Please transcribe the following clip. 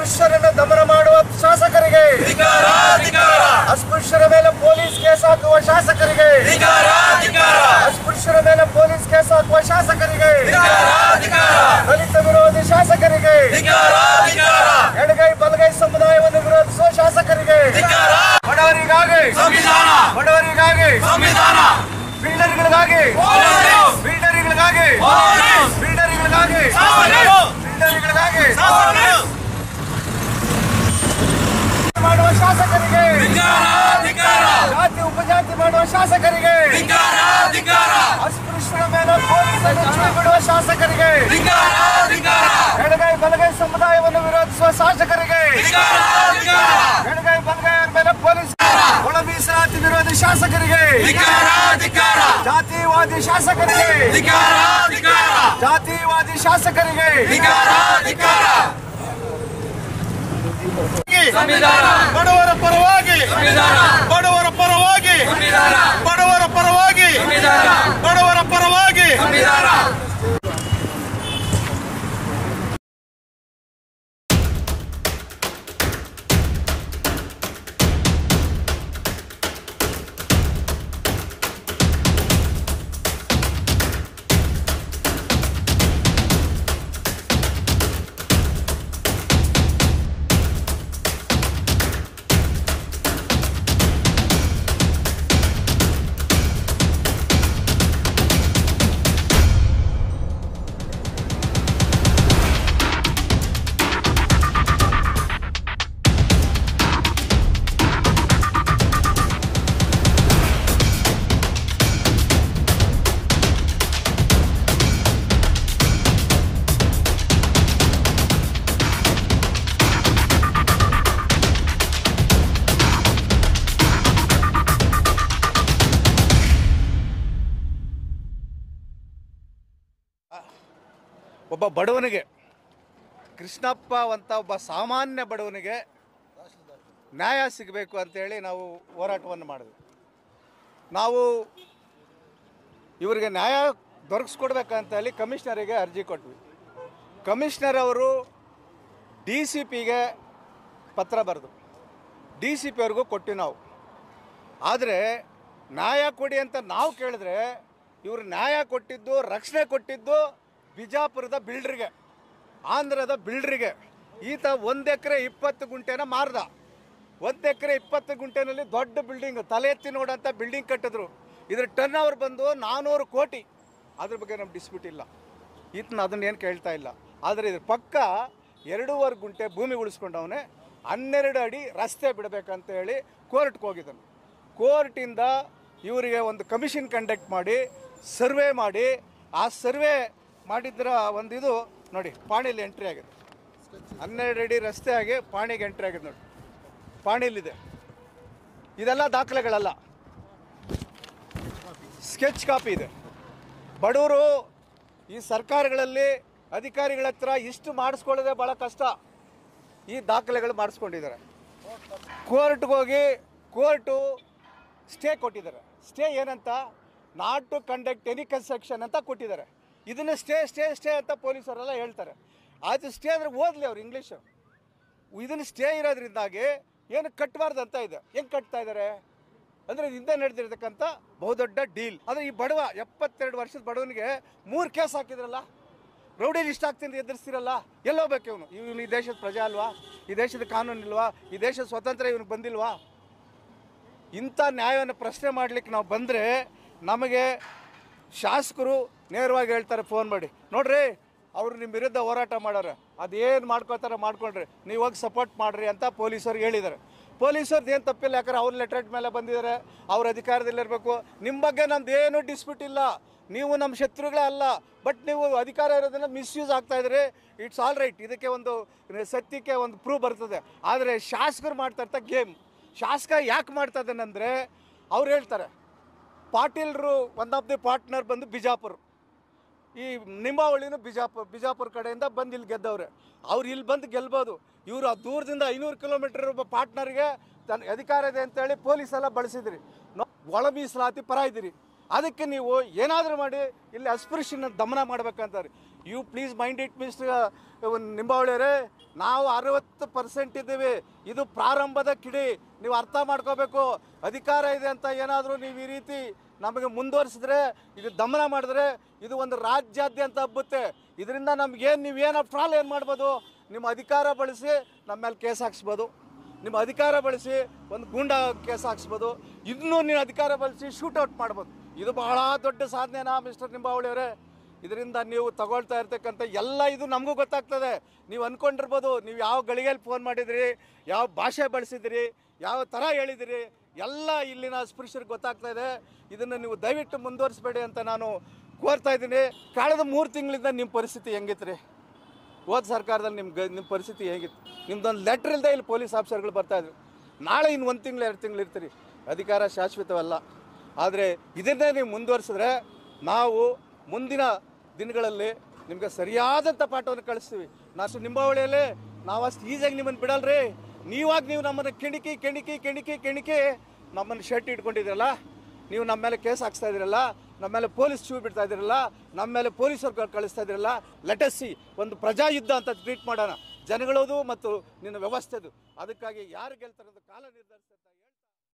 ಅಸ್ಪೃಶ್ಯರನ್ನು ದಮನ ಮಾಡುವ ಶಾಸಕರಿಗೆ ಅಸ್ಪೃಶ್ಯರ ಮೇಲೆ ಪೊಲೀಸ್ ಕೇಸ್ ಹಾಕುವ ಶಾಸಕರಿಗೆ ಅಸ್ಪೃಶ್ಯರ ಮೇಲೆ ಪೊಲೀಸ್ ಕೇಸ್ ಹಾಕುವ ಶಾಸಕರಿಗೆ ದಲಿತ ವಿರೋಧಿ ಶಾಸಕರಿಗೆ ಎಡಗೈ ಬಲಗೈ ಸಮುದಾಯವನ್ನು ವಿರೋಧಿಸುವ ಶಾಸಕರಿಗೆ ಬಡವರಿಗಾಗಿ ಬಡವರಿಗಾಗಿ ಬಿಲ್ಡರ್ಗಳಿಗಾಗಿ ಬಿಲ್ಡರ್ಗಳಿಗಾಗಿ ಬಿಲ್ಡರ್ಗಳಿಗಾಗಿ ಬಿಲ್ಡರ್ಗಳಿಗಾಗಿ ಮಾಡುವ ಶಾಸಕರಿಗೆ ಜಾತಿ ಉಪಜಾತಿ ಮಾಡುವ ಶಾಸಕರಿಗೆ ಅಸ್ಪೃಶ್ಯರ ಮೇಲೆ ಪೊಲೀಸರು ಛುರಿ ಬಿಡುವ ಶಾಸಕರಿಗೆ ಎಡಗೈ ಬಲಗೈ ಸಮುದಾಯವನ್ನು ವಿರೋಧಿಸುವ ಶಾಸಕರಿಗೆ ಎಡಗೈ ಬಲಗೈ ಮೇಲೆ ಪೊಲೀಸ್ ಒಳ ಮೀಸಲಾತಿ ವಿರೋಧಿ ಶಾಸಕರಿಗೆ ಜಾತಿವಾದಿ ಶಾಸಕರಿಗೆ ಜಾತಿವಾದಿ ಶಾಸಕರಿಗೆ ಬಡವರ ಪರವಾಗಿ ಬಡವರ ಪರವಾಗಿ ಬಡವರ ಪರವಾಗಿ ಬಡವರ ಪರವಾಗಿ ಒಬ್ಬ ಬಡವನಿಗೆ ಕೃಷ್ಣಪ್ಪ ಅಂತ ಒಬ್ಬ ಸಾಮಾನ್ಯ ಬಡವನಿಗೆ ನ್ಯಾಯ ಸಿಗಬೇಕು ಅಂತೇಳಿ ನಾವು ಹೋರಾಟವನ್ನು ಮಾಡಿದ್ವಿ ನಾವು ಇವರಿಗೆ ನ್ಯಾಯ ದೊರಕಿಸ್ಕೊಡ್ಬೇಕಂತ ಹೇಳಿ ಕಮಿಷನರಿಗೆ ಅರ್ಜಿ ಕೊಟ್ವಿ ಕಮಿಷನರ್ ಅವರು ಡಿ ಸಿ ಪಿಗೆ ಪತ್ರ ಬರೆದು ಡಿ ಸಿ ಪಿ ಅವ್ರಿಗೂ ಕೊಟ್ಟಿವಿ ನಾವು ಆದರೆ ನ್ಯಾಯ ಕೊಡಿ ಅಂತ ನಾವು ಕೇಳಿದ್ರೆ ಇವರು ನ್ಯಾಯ ಕೊಟ್ಟಿದ್ದು ರಕ್ಷಣೆ ಕೊಟ್ಟಿದ್ದು ಬಿಜಾಪುರದ ಬಿಲ್ಡ್ರಿಗೆ ಆಂಧ್ರದ ಬಿಲ್ಡ್ರಿಗೆ ಈತ ಒಂದು ಎಕರೆ ಇಪ್ಪತ್ತು ಗುಂಟೆನ ಮಾರ್ದ ಒಂದು ಎಕರೆ ಇಪ್ಪತ್ತು ಗುಂಟೆನಲ್ಲಿ ದೊಡ್ಡ ಬಿಲ್ಡಿಂಗ್ ತಲೆ ಎತ್ತಿ ನೋಡಂತ ಬಿಲ್ಡಿಂಗ್ ಕಟ್ಟಿದ್ರು ಇದ್ರ ಟರ್ನ್ ಓವರ್ ಬಂದು ನಾನ್ನೂರು ಕೋಟಿ ಅದ್ರ ಬಗ್ಗೆ ನಮ್ಗೆ ಡಿಸ್ಪ್ಯೂಟ್ ಇಲ್ಲ ಈತನ ಅದನ್ನೇನು ಕೇಳ್ತಾ ಇಲ್ಲ ಆದರೆ ಇದ್ರ ಪಕ್ಕ ಎರಡೂವರೆ ಗುಂಟೆ ಭೂಮಿ ಉಳಿಸ್ಕೊಂಡವನೇ ಹನ್ನೆರಡು ಅಡಿ ರಸ್ತೆ ಬಿಡಬೇಕಂತ ಹೇಳಿ ಕೋರ್ಟ್ಗೆ ಹೋಗಿದ್ದಾನೆ ಕೋರ್ಟಿಂದ ಇವರಿಗೆ ಒಂದು ಕಮಿಷನ್ ಕಂಡಕ್ಟ್ ಮಾಡಿ ಸರ್ವೆ ಮಾಡಿ ಆ ಸರ್ವೆ ಮಾಡಿದ್ರ ಒಂದು ಇದು ನೋಡಿ ಪಾಣಿಲಿ ಎಂಟ್ರಿ ಆಗಿದೆ ಹನ್ನೆರಡು ಅಡಿ ರಸ್ತೆ ಆಗಿ ಪಾಣಿಗೆ ಎಂಟ್ರಿ ಆಗಿದೆ ನೋಡಿ ಪಾಣಿಲಿದೆ ಇದೆಲ್ಲ ದಾಖಲೆಗಳಲ್ಲ ಸ್ಕೆಚ್ ಕಾಪಿ ಇದೆ ಬಡವರು ಈ ಸರ್ಕಾರಗಳಲ್ಲಿ ಅಧಿಕಾರಿಗಳ ಹತ್ರ ಇಷ್ಟು ಮಾಡಿಸ್ಕೊಳ್ಳೋದೇ ಭಾಳ ಕಷ್ಟ ಈ ದಾಖಲೆಗಳು ಮಾಡಿಸ್ಕೊಂಡಿದ್ದಾರೆ ಕೋರ್ಟ್ಗೆ ಹೋಗಿ ಕೋರ್ಟು ಸ್ಟೇ ಕೊಟ್ಟಿದ್ದಾರೆ ಸ್ಟೇ ಏನಂತ not to conduct any construction ಅಂತ ಕೊಟ್ಟಿದ್ದಾರೆ ಇದನ್ನು ಸ್ಟೇ ಸ್ಟೇ ಸ್ಟೇ ಅಂತ ಪೊಲೀಸರೆಲ್ಲ ಹೇಳ್ತಾರೆ ಆಯ್ತು ಸ್ಟೇ ಅಂದರೆ ಓದಲಿ ಅವ್ರು ಇಂಗ್ಲೀಷು ಇದನ್ನು ಸ್ಟೇ ಇರೋದ್ರಿಂದಾಗಿ ಏನು ಕಟ್ಟಬಾರ್ದು ಅಂತ ಇದೆ ಹೆಂಗೆ ಕಟ್ತಾ ಇದ್ದಾರೆ ಅಂದರೆ ಹಿಂದೆ ನಡೆದಿರ್ತಕ್ಕಂಥ ಬಹುದೊಡ್ಡ ಡೀಲ್ ಆದರೆ ಈ ಬಡವ ಎಪ್ಪತ್ತೆರಡು ವರ್ಷದ ಬಡವನಿಗೆ ಮೂರು ಕೇಸ್ ಹಾಕಿದ್ರಲ್ಲ ರೌಡಿ ಲಿಸ್ಟ್ ಆಗ್ತೀನಿ ಎದುರಿಸ್ತಿರಲ್ಲ ಎಲ್ಲೋಗ್ಬೇಕು ಇವನು ಇವನು ಈ ದೇಶದ ಪ್ರಜೆ ಅಲ್ವಾ ಈ ದೇಶದ ಕಾನೂನು ಇಲ್ವಾ ಈ ದೇಶದ ಸ್ವತಂತ್ರ ಇವನಿಗೆ ಬಂದಿಲ್ವಾ ಇಂಥ ನ್ಯಾಯವನ್ನು ಪ್ರಶ್ನೆ ಮಾಡ್ಲಿಕ್ಕೆ ನಾವು ಬಂದರೆ ನಮಗೆ ಶಾಸಕರು ನೇರವಾಗಿ ಹೇಳ್ತಾರೆ ಫೋನ್ ಮಾಡಿ ನೋಡ್ರಿ ಅವರು ನಿಮ್ಮ ವಿರುದ್ಧ ಹೋರಾಟ ಮಾಡೋರು ಅದೇನು ಮಾಡ್ಕೋತಾರೆ ಮಾಡ್ಕೊಳ್ರಿ ನೀವು ಹೋಗಿ ಸಪೋರ್ಟ್ ಮಾಡ್ರಿ ಅಂತ ಪೊಲೀಸರಿಗೆ ಹೇಳಿದ್ದಾರೆ ಪೊಲೀಸರ್ದು ಏನು ತಪ್ಪಿಲ್ಲ ಯಾಕಂದ್ರೆ ಅವ್ರ ಲೆಟ್ರೇಟ್ ಮೇಲೆ ಬಂದಿದ್ದಾರೆ ಅವ್ರ ಅಧಿಕಾರದಲ್ಲಿರಬೇಕು ನಿಮ್ಮ ಬಗ್ಗೆ ನಮ್ದು ಏನೂ ಡಿಸ್ಪ್ಯೂಟ್ ಇಲ್ಲ ನೀವು ನಮ್ಮ ಶತ್ರುಗಳೇ ಅಲ್ಲ ಬಟ್ ನೀವು ಅಧಿಕಾರ ಇರೋದನ್ನ ಮಿಸ್ಯೂಸ್ ಆಗ್ತಾ ಇದ್ರಿ ಇಟ್ಸ್ ಆಲ್ ರೈಟ್ ಇದಕ್ಕೆ ಒಂದು ಸತ್ಯಕ್ಕೆ ಒಂದು ಪ್ರೂವ್ ಬರ್ತದೆ ಆದರೆ ಶಾಸಕರು ಮಾಡ್ತಾ ಇರ್ತ ಗೇಮ್ ಶಾಸಕ ಯಾಕೆ ಮಾಡ್ತಾ ಇದ್ದಾನಂದರೆ ಅವ್ರು ಹೇಳ್ತಾರೆ ಪಾಟೀಲ್ರು ಒನ್ ಆಫ್ ದಿ ಪಾರ್ಟ್ನರ್ ಬಂದು ಬಿಜಾಪುರ್ ಈ ನಿಂಬಾವಳಿನೂ ಬಿಜಾಪುರ ಬಿಜಾಪುರ ಕಡೆಯಿಂದ ಬಂದು ಇಲ್ಲಿ ಗೆದ್ದವ್ರೆ ಅವ್ರು ಇಲ್ಲಿ ಬಂದು ಗೆಲ್ಬೋದು ಇವರು ಆ ದೂರದಿಂದ ಐನೂರು ಕಿಲೋಮೀಟರ್ ಒಬ್ಬ ಪಾರ್ಟ್ನರ್ಗೆ ತನ್ನ ಅಧಿಕಾರ ಇದೆ ಅಂತೇಳಿ ಪೊಲೀಸ್ ಎಲ್ಲ ಬಳಸಿದ್ರಿ ನೋ- ಒಳ ಮೀಸಲಾತಿ ಪರ ಇದ್ದೀರಿ ಅದಕ್ಕೆ ನೀವು ಏನಾದರೂ ಮಾಡಿ ಇಲ್ಲಿ ಅಸ್ಪೃಶ್ಯನ ದಮನ ಮಾಡ್ಬೇಕಂತಾರೆ you please mind it mister ನಿಂಬಾವಳಿಯವರೇ ನಾವು ಅರವತ್ತು ಪರ್ಸೆಂಟ್ ಇದ್ದೀವಿ ಇದು ಪ್ರಾರಂಭದ ಕಿಡಿ ನೀವು ಅರ್ಥ ಮಾಡ್ಕೋಬೇಕು ಅಧಿಕಾರ ಇದೆ ಅಂತ ಏನಾದರೂ ನೀವು ಈ ರೀತಿ ನಮಗೆ ಮುಂದುವರಿಸಿದ್ರೆ ಇದು ದಮನ ಮಾಡಿದ್ರೆ ಇದು ಒಂದು ರಾಜ್ಯಾದ್ಯಂತ ಹಬ್ಬುತ್ತೆ ಇದರಿಂದ ನಮ್ಗೇನು ನೀವೇನು ಫ್ರಾಲ್ ಏನು ಮಾಡ್ಬೋದು ನಿಮ್ಮ ಅಧಿಕಾರ ಬಳಸಿ ನಮ್ಮ ಮೇಲೆ ಕೇಸ್ ಹಾಕ್ಸ್ಬೋದು ನಿಮ್ಮ ಅಧಿಕಾರ ಬಳಸಿ ಒಂದು ಗೂಂಡ ಕೇಸ್ ಹಾಕ್ಸ್ಬೋದು ಇನ್ನೂ ನೀವು ಅಧಿಕಾರ ಬಳಸಿ ಶೂಟೌಟ್ ಮಾಡ್ಬೋದು ಇದು ಬಹಳ ದೊಡ್ಡ ಸಾಧನೆನಾ ಮಿಸ್ಟರ್ ನಿಂಬಾವಳಿ ಅವರೇ ಇದರಿಂದ ನೀವು ತಗೊಳ್ತಾ ಇರ್ತಕ್ಕಂಥ ಎಲ್ಲ ಇದು ನಮಗೂ ಗೊತ್ತಾಗ್ತದೆ ನೀವು ಅಂದ್ಕೊಂಡಿರ್ಬೋದು ನೀವು ಯಾವ ಗಳಿಗೆಯಲ್ಲಿ ಫೋನ್ ಮಾಡಿದಿರಿ ಯಾವ ಭಾಷೆ ಬಳಸಿದಿರಿ ಯಾವ ಥರ ಹೇಳಿದಿರಿ ಎಲ್ಲ ಇಲ್ಲಿನ ಸ್ಪೃಶ್ಯರಿಗೆ ಗೊತ್ತಾಗ್ತಾ ಇದೆ ಇದನ್ನು ನೀವು ದಯವಿಟ್ಟು ಮುಂದುವರಿಸಬೇಡಿ ಅಂತ ನಾನು ಕೋರ್ತಾ ಇದ್ದೀನಿ ಕಳೆದ ಮೂರು ತಿಂಗಳಿಂದ ನಿಮ್ಮ ಪರಿಸ್ಥಿತಿ ಹೆಂಗಿತ್ತು ರೀ ಹೋದ ಸರ್ಕಾರದಲ್ಲಿ ನಿಮ್ಮ ನಿಮ್ಮ ಪರಿಸ್ಥಿತಿ ಹೇಗಿತ್ತು ನಿಮ್ದೊಂದು ಲೆಟ್ರ್ ಇಲ್ಲದೆ ಇಲ್ಲಿ ಪೊಲೀಸ್ ಆಫೀಸರ್ಗಳು ಬರ್ತಾ ಇದ್ರು ನಾಳೆ ಇನ್ನು ಒಂದು ತಿಂಗಳು ಎರಡು ತಿಂಗಳು ಇರ್ತೀರಿ ಅಧಿಕಾರ ಶಾಶ್ವತವಲ್ಲ ಆದರೆ ಇದನ್ನೇ ನೀವು ಮುಂದುವರಿಸಿದ್ರೆ ನಾವು ಮುಂದಿನ ದಿನಗಳಲ್ಲಿ ನಿಮಗೆ ಸರಿಯಾದಂಥ ಪಾಠವನ್ನು ಕಳಿಸ್ತೀವಿ ನಾವು ನಿಂಬಾವಳಿಯಲ್ಲಿ ನಾವು ಅಷ್ಟು ಈಸಿಯಾಗಿ ನಿಮ್ಮನ್ನು ಬಿಡಲ್ರಿ ನೀವಾಗ ನೀವು ನಮ್ಮನ್ನು ಕೆಣಿಕಿ ಕೆಣಿಕಿ ಕೆಣಿಕಿ ಕೆಣಿಕಿ ನಮ್ಮನ್ನು ಶರ್ಟ್ ಇಟ್ಕೊಂಡಿದ್ದೀರಲ್ಲ ನೀವು ನಮ್ಮ ಮೇಲೆ ಕೇಸ್ ಹಾಕ್ಸ್ತಾ ಇದ್ದೀರಲ್ಲ ನಮ್ಮ ಮೇಲೆ ಪೊಲೀಸ್ ಚೂ ಬಿಡ್ತಾ ಇದ್ದೀರಲ್ಲ ನಮ್ಮ ಮೇಲೆ ಪೊಲೀಸರು ಕಳಿಸ್ತಾ ಇದ್ದೀರಲ್ಲ ಲೆಟಸ್ಸಿ ಒಂದು ಪ್ರಜಾಯುದ್ಧ ಅಂತ ಟ್ರೀಟ್ ಮಾಡೋಣ ಜನಗಳದು ಮತ್ತು ನಿನ್ನ ವ್ಯವಸ್ಥೆದು ಅದಕ್ಕಾಗಿ ಯಾರು ಗೆಲ್ತಾರದು ಕಾಲ ನಿರ್ಧರಿಸುತ್ತೆ